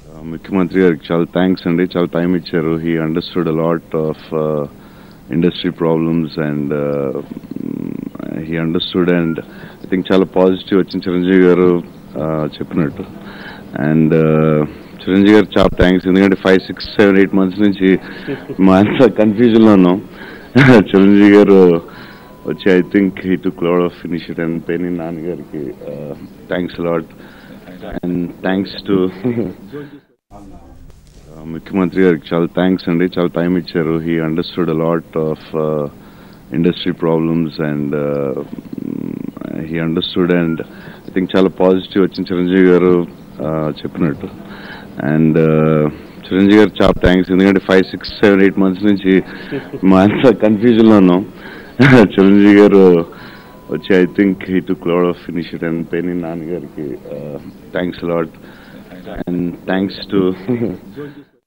ముఖ్యమంత్రి గారికి చాలా థ్యాంక్స్ అండి చాలా టైం ఇచ్చారు he understood a lot of industry problems and he understood and I think చాలా పాజిటివ్ వచ్చింది చిరంజీవి గారు uh, చెప్పినట్టు అండ్ చిరంజీవి గారు చాలా థ్యాంక్స్ ఎందుకంటే five six seven eight months నుంచి మా అంతా కన్ఫ్యూజన్లో ఉన్నాం చిరంజీవి గారు వచ్చి I think he to cloud of initiate and పేని నాన్నగారికి thanks lot and thanks to ముఖ్యమంత్రి గారికి చాలా థ్యాంక్స్ అండి చాలా టైం ఇచ్చారు he understood a lot of industry problems and he understood and I think చాలా పాజిటివ్ వచ్చింది చిరంజీవి గారు uh, చెప్పినట్టు అండ్ చిరంజీవి గారు చాలా థ్యాంక్స్ ఎందుకంటే five six seven eight months నుంచి మా అంతా కన్ఫ్యూజన్లో ఉన్నాం చిరంజీవి గారు వచ్చి I think he to cloud of initiate and పేని నాన్నగారికి thanks lot and thanks to